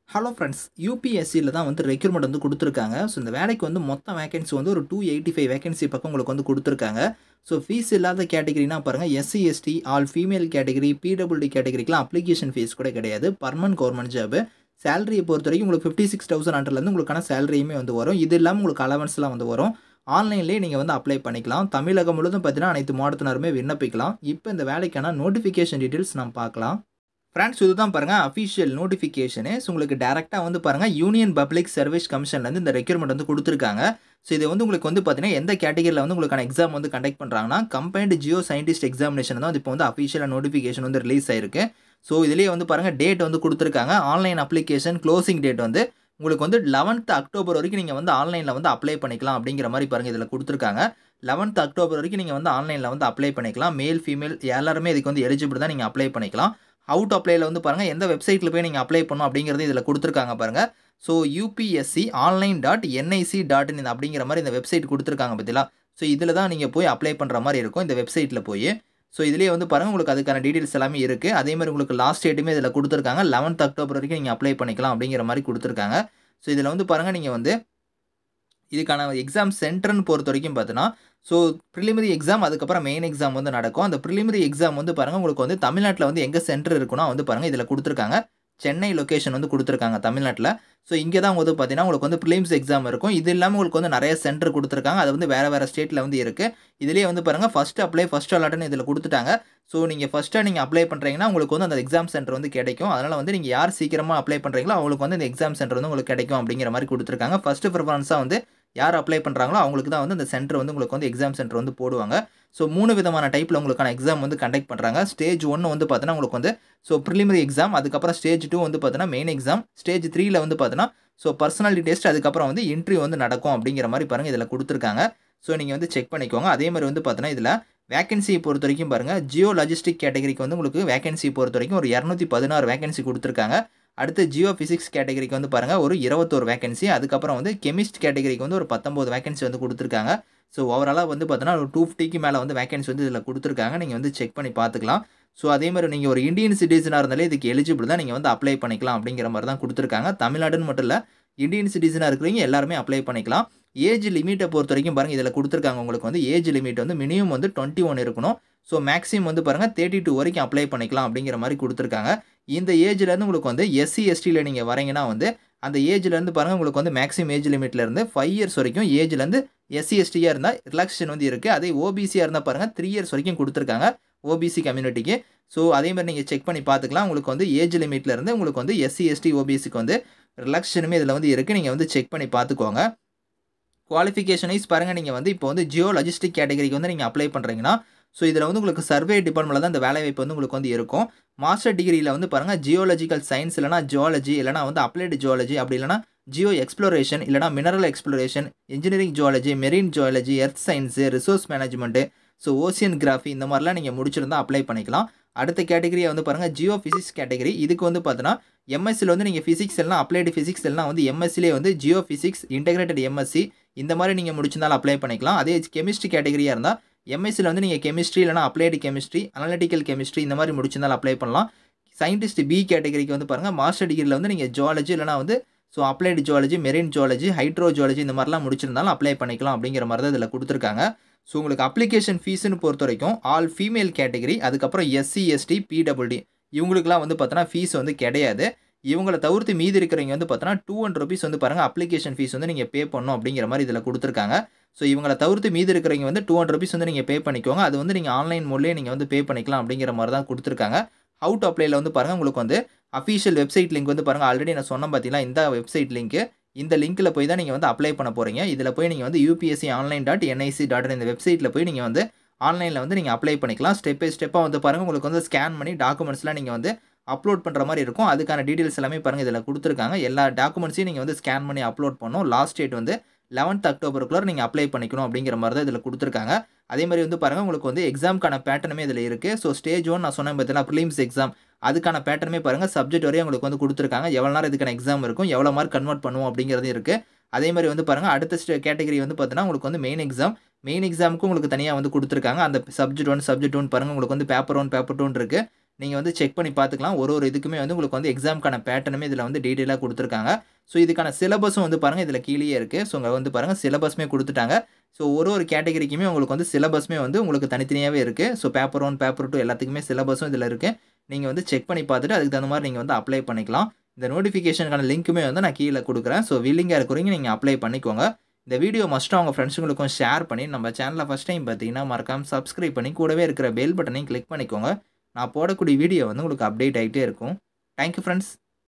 hello friends யூபிஎஸ்சியில் தான் வந்து requirement வந்து கொடுத்துருக்காங்க ஸோ இந்த வேலைக்கு வந்து மொத்த வேகன்சி வந்து ஒரு டூ எயிட்டி ஃபைவ் வேகன்சி பக்கம் உங்களுக்கு வந்து கொடுத்துருக்காங்க ஸோ ஃபீஸ் இல்லாத கேட்டகரினா பாருங்கள் SC ST all female category PWD கேட்டகரிக்கெலாம் அப்ளிகேஷன் ஃபீஸ் கூட கிடையாது பர்மனன்ட் கவர்மெண்ட் ஜாபு சேலரியை பொறுத்த வரைக்கும் உங்களுக்கு ஃபிஃப்டி சிக்ஸ் தௌசண்ட் ஹண்ட்ரட்லேருந்து உங்களுக்கான சேலரியுமே வந்து வரும் இது இல்லாமல் உங்களுக்கு அலவன்ஸ்லாம் வந்து வரும் ஆன்லைன்லேயே நீங்கள் வந்து அப்ளை பண்ணிக்கலாம் தமிழகம் முழுவதும் பார்த்தீங்கன்னா அனைத்து மாவட்டத்தினருமே விண்ணப்பிக்கலாம் இப்போ இந்த வேலைக்கான நோட்டிஃபிகேஷன் டீட்டெயில்ஸ் நம்ம பார்க்கலாம் ஃப்ரெண்ட்ஸ் இதுதான் பாருங்கள் அஃபிஷியல் நோட்டிஃபிகேஷனு ஸோ உங்களுக்கு டேரெக்டாக வந்து பாருங்கள் யூனியன் பப்ளிக் சர்வீஸ் கமிஷன்லேருந்து இந்த ரெக்யூர்மெண்ட் வந்து கொடுத்துருக்காங்க ஸோ இது வந்து உங்களுக்கு வந்து பார்த்தீங்கன்னா எந்த கேட்டகரியில் வந்து உங்களுக்கான எக்ஸாம் வந்து கண்டக்ட் பண்ணுறாங்கன்னா கம்பைன்டு ஜியோ சயின்டிஸ்ட் எக்ஸாமினேஷன் தான் வந்து இப்போ வந்து அஃபிஷியலாக நோட்டிஃபிகேஷன் வந்து ரிலீஸ் ஆயிருக்கு ஸோ இதுலேயே வந்து பாருங்கள் டேட் வந்து கொடுத்துருக்காங்க ஆன்லைன் அப்ளிகேஷன் க்ளோசிங் டேட் வந்து உங்களுக்கு வந்து லெவன்த் அக்டோபர் வரைக்கும் நீங்கள் வந்து ஆன்லைனில் வந்து அப்ளை பண்ணிக்கலாம் அப்படிங்கிற மாதிரி பாருங்கள் இதில் கொடுத்துருக்காங்க லெவன்த் அக்டோபர் வரைக்கும் நீங்கள் வந்து ஆன்லைனில் வந்து அப்ளை பண்ணிக்கலாம் மேல் ஃபீமேல் எல்லாருமே இதுக்கு வந்து எலிஜிபிள் தான் நீங்கள் அப்ளை பண்ணிக்கலாம் அவுட் அப்ளைல வந்து பாருங்கள் எந்த வெப்சைட்டில் போய் நீங்கள் அப்ளை பண்ணணும் அப்படிங்கிறது இதில் கொடுத்துருக்காங்க பாருங்கள் so UPSC online dot NIC dot in அப்படிங்கிற மாதிரி இந்த வெப்சைட் கொடுத்துருக்காங்க பார்த்தீங்களா ஸோ இதில் தான் நீங்கள் போய் அப்ளை பண்ணுற மாதிரி இருக்கும் இந்த வெப்சைட்டில் போய் ஸோ இதுலேயே வந்து பாருங்கள் உங்களுக்கு அதுக்கான டீட்டெயில்ஸ் எல்லாமே இருக்குது அதே மாதிரி உங்களுக்கு லாஸ்ட் டேட்டுமே இதில் கொடுத்துருக்காங்க லெவன்த் அக்டோபர் வரைக்கும் நீங்கள் அப்ளை பண்ணிக்கலாம் அப்படிங்கிற மாதிரி கொடுத்துருக்காங்க ஸோ இதில் வந்து பாருங்கள் நீங்கள் வந்து இதுக்கான எக்ஸாம் சென்டர்னு பொறுத்த வரைக்கும் பார்த்தீங்கன்னா ஸோ ப்ரிலிமரி எக்ஸாம் அதுக்கப்புறம் மெயின் எக்ஸாம் வந்து நடக்கும் அந்த ப்ரிலிமரி எக்ஸாம் வந்து பாருங்கள் உங்களுக்கு வந்து தமிழ்நாட்டில் வந்து எங்கே சென்டர் இருக்குன்னா வந்து பாருங்கள் இதில் கொடுத்துருக்காங்க சென்னை லொக்கேஷன் வந்து கொடுத்துருக்காங்க தமிழ்நாட்டில் ஸோ இங்கே தான் வந்து பார்த்தீங்கன்னா உங்களுக்கு வந்து ப்ரிலிம்ஸ் எக்ஸாம் இருக்கும் இது இல்லாமல் உங்களுக்கு வந்து நிறைய சென்டர் கொடுத்துருக்காங்க அது வந்து வேறு வேறு ஸ்டேட்டில் வந்து இருக்குது இதுலேயே வந்து பாருங்கள் ஃபஸ்ட் அப்ளை ஃபஸ்ட் அலாட்னு இதில் கொடுத்துட்டாங்க ஸோ நீங்கள் ஃபஸ்ட்டாக நீங்கள் அப்ளை பண்ணுறீங்கன்னா உங்களுக்கு வந்து அந்த எக்ஸாம் சென்டர் வந்து கிடைக்கும் அதனால் வந்து நீங்கள் யார் சீக்கிரமாக அப்ளை பண்ணுறீங்களோ அவங்களுக்கு வந்து இந்த எக்ஸாம் சென்டர் வந்து உங்களுக்கு கிடைக்கும் அப்படிங்கிற மாதிரி கொடுத்துருக்காங்க ஃபஸ்ட்டு ப்ரிஃபரன்ஸாக வந்து யார் அப்ளை பண்ணுறாங்களோ அவங்களுக்கு தான் வந்து அந்த சென்டர் வந்து உங்களுக்கு வந்து எக்ஸாம் சென்டர் வந்து போடுவாங்க ஸோ மூணு விதமான டைப்பில் உங்களுக்கான எக்ஸாம் வந்து கண்டக்ட் பண்ணுறாங்க ஸ்டேஜ் ஒன்று வந்து பார்த்தீங்கன்னா உங்களுக்கு வந்து ஸோ ப்ரிலிமரி எக்ஸாம் அதுக்கப்புறம் ஸ்டேஜ் டூ வந்து பார்த்தீங்கன்னா மெயின் எக்ஸாம் ஸ்டேஜ் த்ரீல வந்து பார்த்தீங்கன்னா ஸோ பர்சனாலிட்டி டெஸ்ட் அதுக்கப்புறம் வந்து இன்டர்வியூ வந்து நடக்கும் அப்படிங்கிற மாதிரி பாருங்கள் இதில் கொடுத்துருக்காங்க ஸோ நீங்கள் வந்து செக் பண்ணிக்கோங்க அதே மாதிரி வந்து பார்த்தீங்கன்னா இதில் வேகன்சியை பொறுத்த வரைக்கும் பாருங்கள் ஜியோ லாஜிஸ்டிக் கேட்டகரிக்கு வந்து உங்களுக்கு வேகன்சி பொறுத்த வரைக்கும் ஒரு இரநூத்தி பதினாறு வேகன்சி கொடுத்துருக்காங்க அடுத்து ஜியோ ஃபிசிக்ஸ் கேட்டகரிக்கு வந்து பாருங்கள் ஒரு இருபத்தோரு வேகன்சி அதுக்கப்புறம் வந்து கெமிஸ்ட் கேட்டகரிக்கு வந்து ஒரு பத்தொம்போது வேகன்சி வந்து கொடுத்துருக்காங்க ஸோ ஓவராலாக வந்து பார்த்தீங்கன்னா ஒரு டூ ஃபிஃப்டிக்கு மேலே வந்து வேகன்சி வந்து இதில் கொடுத்துருக்காங்க நீங்கள் வந்து செக் பண்ணி பார்த்துக்கலாம் ஸோ அதே மாதிரி நீங்கள் ஒரு இந்தியன் சிட்டிசனாக இருந்தாலே இதுக்கு எலிஜிபிள் தான் நீங்கள் வந்து அப்ளை பண்ணிக்கலாம் அப்படிங்கிற மாதிரி தான் கொடுத்துருக்காங்க தமிழ்நாடுன்னு மட்டும் இல்லை இந்தியன் சிட்டிசனாக இருக்கிறவங்க எல்லாருமே அப்ளை பண்ணிக்கலாம் ஏஜ் லிமிட்டை பொறுத்த வரைக்கும் பாருங்கள் இதில் கொடுத்துருக்காங்க உங்களுக்கு வந்து ஏஜ் லிமிட் வந்து மினிமம் வந்து டுவெண்ட்டி ஒன் இருக்கணும் ஸோ மேக்ஸிமம் வந்து பாருங்கள் தேர்ட்டி டூ வரைக்கும் அப்ளை பண்ணிக்கலாம் அப்படிங்கிற மாதிரி கொடுத்துருக்காங்க இந்த ஏஜ்லேருந்து உங்களுக்கு வந்து எஸ்சி எஸ்டியில் நீங்கள் வரீங்கன்னா வந்து அந்த ஏஜ்லேருந்து பாருங்கள் உங்களுக்கு வந்து மேக்ஸிமம் ஏஜ் லிமிட்லேருந்து ஃபைவ் இயர்ஸ் வரைக்கும் ஏஜ்லேருந்து எஸ்சி எஸ்டியாக இருந்தால் ரிலாக்ஸேஷன் வந்து இருக்குது அதே ஓபிசியாக இருந்தால் பாருங்கள் த்ரீ இயர்ஸ் வரைக்கும் கொடுத்துருக்காங்க ஓபிசி கம்யூனிட்டிக்கு ஸோ அதே மாதிரி நீங்கள் செக் பண்ணி பார்த்துக்கலாம் உங்களுக்கு வந்து ஏஜ் லிமிட்லேருந்து உங்களுக்கு வந்து எஸ்சி எஸ்டி ஓபிசிக்கு வந்து ரிலாக்ஸேஷனுமே இதில் வந்து இருக்குது நீங்கள் வந்து செக் பண்ணி பார்த்துக்கோங்க குவாலிஃபிகேஷன் வைஸ் பாருங்கள் நீங்கள் வந்து இப்போ வந்து ஜியோ லாஜிஸ்டிக் கேட்டகரிக்கு வந்து நீங்கள் அப்ளை பண்ணுறீங்கன்னா ஸோ இதில் வந்து உங்களுக்கு சர்வே டிபார்ட்மெண்ட்டில் தான் இந்த வேலை வாய்ப்பு வந்து உங்களுக்கு வந்து இருக்கும் மாஸ்டர் டிகிரியில் வந்து பாருங்கள் ஜியோலஜிக்கல் சயின்ஸ் இல்லைனா ஜியாலஜி இல்லைனா வந்து அப்ளைடு ஜியாலஜி அப்படி இல்லைனா ஜியோ எக்ஸ்ப்ளோரேஷன் இல்லைனா mineral exploration engineering geology marine geology earth science resource management so oceanography இந்த மாதிரிலாம் நீங்கள் முடிச்சிருந்தா அப்ளை பண்ணிக்கலாம் அடுத்த கேட்டகரியை வந்து பாருங்கள் ஜியோ ஃபிசிக்ஸ் கேட்டகரி இதுக்கு வந்து பார்த்தீங்கன்னா எம்எஸ்சியில் வந்து நீங்கள் ஃபிசிக்ஸ் எல்லாம் அப்ளைடு ஃபிசிக்ஸ் எல்லாம் வந்து எம்எஸ்சிலே வந்து ஜியோ ஃபிசிக்ஸ் இன்டெகிரேட்டட் எம்எஸ்சி இந்த மாதிரி நீங்கள் முடிச்சிருந்தாலும் அப்ளை பண்ணிக்கலாம் அதே கெமிஸ்ட்ரி கேட்டகரியாக இருந்தால் எம்எஸ்சியில் வந்து நீங்கள் கெமிஸ்ட்ரி இல்லைனா அப்ளைடு கெமிஸ்ட்ரி அனலிட்டிக்கல் கெமிஸ்ட்ரி இந்த மாதிரி முடிச்சிருந்தாலும் அப்ளை பண்ணலாம் சயின்டிஸ்ட் பி கேட்டகரிக்கு வந்து பாருங்கள் மாஸ்டர் டிகிரியில் வந்து நீங்கள் ஜுவாலஜி இல்லைனா வந்து so applied geology marine geology hydrogeology இந்த மாதிரிலாம் முடிச்சிருந்தாலும் அப்ளை பண்ணிக்கலாம் அப்படிங்கிற மாதிரி தான் இதில் கொடுத்துருக்காங்க ஸோ உங்களுக்கு அப்ளிகேஷன் ஃபீஸ்னு பொறுத்த வரைக்கும் ஆல் ஃபீமேல் கேட்டகரி அதுக்கப்புறம் எஸ்சி எஸ்டி பிடபிள்டி இவங்களுக்குலாம் வந்து பார்த்தோன்னா ஃபீஸ் வந்து கிடையாது இவங்களை தவிர்த்து மீதி இருக்கிறவங்க வந்து பார்த்தோன்னா டூ ஹண்ட்ரட் ருபீஸ் வந்து பாருங்கள் அப்ளிகேஷன் ஃபீஸ் வந்து நீங்கள் பே பண்ணணும் அப்படிங்கிற மாதிரி இதில் கொடுத்துருக்காங்க ஸோ இவங்களை தவிர்த்து மீதி இருக்கிறவங்க வந்து டூ ஹண்ட்ரட் ருபீஸ் வந்து நீங்கள் பே பண்ணிக்கோங்க அது வந்து நீங்கள் ஆன்லைன் மூலியே நீங்கள் வந்து பே பண்ணிக்கலாம் அப்படிங்கிற மாதிரி தான் கொடுத்துருக்காங்க அவுட் அப்ளைல வந்து பாருங்கள் உங்களுக்கு வந்து அஃபீஷியல் வெப்சைட் லிங்க் வந்து பாருங்கள் ஆல்ரெடி நான் சொன்னேன் பார்த்தீங்கன்னா இந்த வெப்சைட் லிங்க்கு இந்த லிங்க்கில் போய் தான் நீங்கள் வந்து அப்ளை பண்ண போகிறீங்க இதில் போய் நீங்கள் வந்து UPSC online dot NIC dot இந்த வெப்சைட்டில் போய் நீங்கள் வந்து ஆன்லைனில் வந்து நீங்கள் அப்ளை பண்ணிக்கலாம் ஸ்டெப் பை ஸ்டெப்பாக வந்து பாருங்கள் உங்களுக்கு வந்து ஸ்கேன் பண்ணி டாக்குமெண்ட்ஸ்லாம் நீங்கள் வந்து அப்லோட் பண்ணுற மாதிரி இருக்கும் அதுக்கான டீட்டெயில்ஸ் எல்லாமே பாருங்கள் இதில் கொடுத்துருக்காங்க எல்லா டாக்குமெண்ட்ஸையும் நீங்கள் வந்து ஸ்கேன் பண்ணி அப்லோட் பண்ணணும் லாஸ்ட் டேட் வந்து லெவன்த் அக்டோபருக்குள்ளே நீங்கள் அப்ளை பண்ணிக்கணும் அப்படிங்கிற மாதிரி தான் இதில் கொடுத்துருக்காங்க அதே மாதிரி வந்து பாருங்கள் உங்களுக்கு வந்து எக்ஸாமுக்கான பேட்டர்னுமே இதில் இருக்குது ஸோ ஸ்டேஜ் ஒன் நான் சொன்னேன் பார்த்தீங்கன்னா ப்ரிலிம்ஸ் எக்ஸாம் அதுக்கான பேட்டர்னுமே பாருங்கள் சப்ஜெக்ட் வரையும் உங்களுக்கு வந்து கொடுத்துருக்காங்க எவ்வளோ நேரம் இதுக்கான எக்ஸாம் இருக்கும் எவ்வளோ மார்க் கன்வெர்ட் பண்ணுவோம் அப்படிங்கிறது இருக்குது அதே மாதிரி வந்து பாருங்கள் அடுத்த ஸ்டே கேட்டகரி வந்து பார்த்தீங்கன்னா உங்களுக்கு வந்து மெயின் எக்ஸாம் மெயின் எக்ஸாமுக்கு உங்களுக்கு தனியாக வந்து கொடுத்துருக்காங்க அந்த சப்ஜெக்ட் ஒன் சப்ஜெக்ட் ஒன் பாருங்கள் உங்களுக்கு வந்து பேப்பர் ஒன் பேப்பர் டூன் இருக்குது நீங்கள் வந்து செக் பண்ணி பார்த்துக்கலாம் ஒரு ஒரு இதுக்குமே வந்து உங்களுக்கு வந்து எக்ஸாமுக்கான பேட்டர்னுமே இதில் வந்து டீட்டெயிலாக கொடுத்துருக்காங்க ஸோ இதுக்கான சிலபஸும் வந்து பாருங்கள் இதில் கீழேயே இருக்குது ஸோ உங்கள் வந்து பாருங்கள் சிலபஸ்மே கொடுத்துட்டாங்க ஸோ ஒரு ஒரு கேட்டகரிக்குமே உங்களுக்கு வந்து சிலபஸ்மே வந்து உங்களுக்கு தனித்தனியாகவே இருக்குது so paper one paper two எல்லாத்துக்குமே சிலபஸும் இதில் இருக்குது நீங்கள் வந்து செக் பண்ணி பார்த்துட்டு அதுக்கு தகுந்த மாதிரி நீங்கள் வந்து அப்ளை பண்ணிக்கலாம் இந்த நோட்டிஃபிகேஷனுக்கான லிங்க்குமே வந்து நான் கீழே கொடுக்குறேன் ஸோ வில்லிங்காக இருக்கிறவங்க நீங்கள் அப்ளை பண்ணிக்கோங்க இந்த வீடியோ மஸ்ட்டாக உங்கள் ஃப்ரெண்ட்ஸுங்களுக்கும் ஷேர் பண்ணி நம்ம சேனலில் ஃபஸ்ட் டைம் பார்த்தீங்கன்னா மறக்காமல் சப்ஸ்கிரைப் பண்ணி கூடவே இருக்கிற பெல் பட்டனையும் கிளிக் பண்ணிக்கோங்க நான் போடக்கூடிய வீடியோ வந்து உங்களுக்கு அப்டேட் ஆகிட்டே இருக்கும் தேங்க்யூ ஃப்ரெண்ட்ஸ்